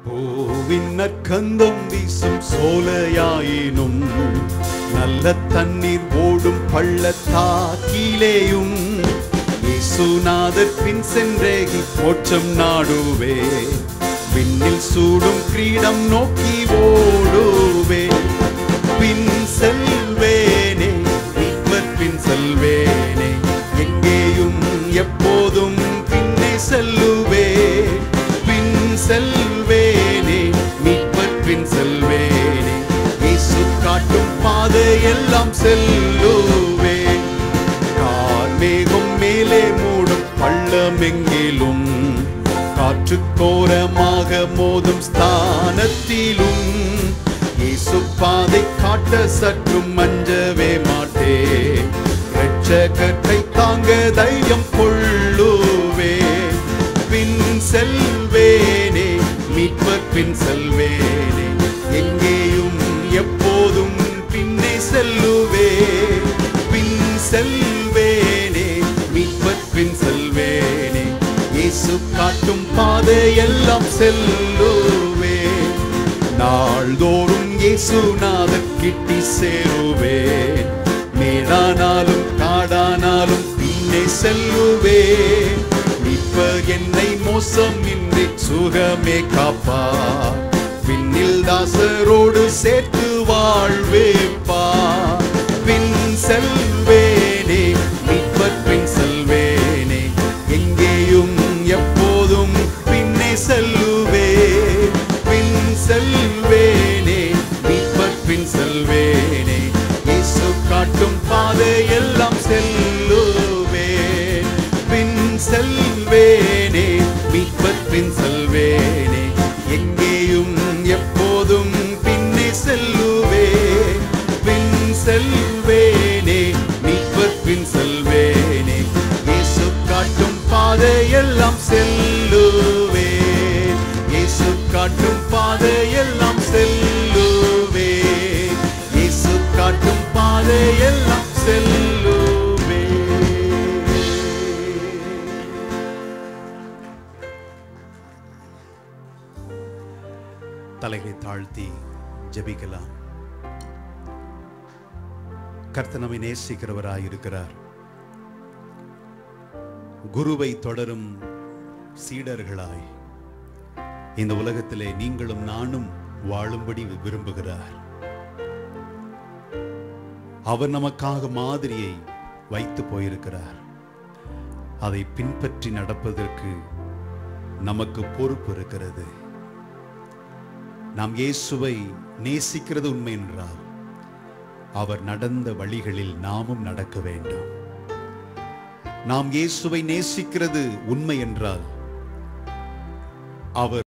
பூவின் நற்கந்தம் வீசும் சோலையாயினும் நல்ல தண்ணீர் ஓடும் பள்ளத்தாக்கிலேயும் இயேசுநாதர் பின் சென்றேகி மோட்சம் நாடுவே விண்ணில் சூடும் கிரீடம் நோக்கி ஓடுவே பின் செல்வேனே மீட்பர் பின் செல்வேனே எங்கேயும் எப்போதும் பின்னே செல்லுவே பின் செல்வேனே மீட்பர் பின் செல்வேனே இயேசு காட்டும் பாதையெல்லாம் செல்லுவே கார்மேகம் மேலே மூடும் பள்ளமெங்கிலும் காற்று கோரமாக மோதும் ஸ்தானத்திலும் இயேசு பாதை காட்ட சற்றும் மஞ்சவே மாட்டே ரட்சகத்தை தாங்க தைரியம் கொள்ளுவே பின் செல்வேனே மீட்பர் பின் செல்வேனே எங்கேயும் எப்போதும் பின்னே செல்லுவே பின் செல்வேனே மீட்பர் பின் செல்வேனே இயேசு காட்டும் பாதையெல்லாம் செல்லுவே நாள்தோறும் இயேசுநாதர் கிட்டி சேருவேன் மேடானாலும் காடானாலும் பின்னே செல்லுவேன் மீட்பர் என்னை மோசம் இன்றி சுகமே காப்பா விண்ணில் தாசரோடு சேர்த்து வாழ்வேப்பா பின் செல்வேனே மீட்பர் பின் செல்வேனே எங்கேயும் எப்போதும் பின்னே செல்லுவே பின் செல்வேனே மீட்பர் பின் செல்வேனே இயேசு காட்டும் பாதையெல்லாம் செல்லுவேன் பின் செல்வேனே மீட்பர் பின் செல்வேனே எங்கேயும் எப்போதும் பின்னே செல்லுவே பின் செல்வேனே மீட்பர் பின் செல்வேனே இயேசு காட்டும் பாதையெல்லாம் செல்லுவே இயேசு காட்டும் பாதையெல்லாம் செல்லுவே இயேசு காட்டும் பாதையெல்லாம் செல்லுவே தலைகளை தாழ்த்தி ஜெபிக்கலாம் கர்த்தர் நம்மை நேசிக்கிறவராய் இருக்கிறார் குருவை தொடரும் சீடர்களாய் இந்த உலகத்திலே நீங்களும் நானும் வாழும்படி விரும்புகிறார் அவர் நமக்காக மாதிரியை வைத்து போயிருக்கிறார் அதை பின்பற்றி நடப்பதற்கு நமக்கு பொறுப்பு இருக்கிறது நாம் இயேசுவை நேசிக்கிறது உண்மை என்றால் அவர் நடந்த வழிகளில் நாமும் நடக்க வேண்டும் நாம் இயேசுவை நேசிக்கிறது உண்மை என்றால் அவர்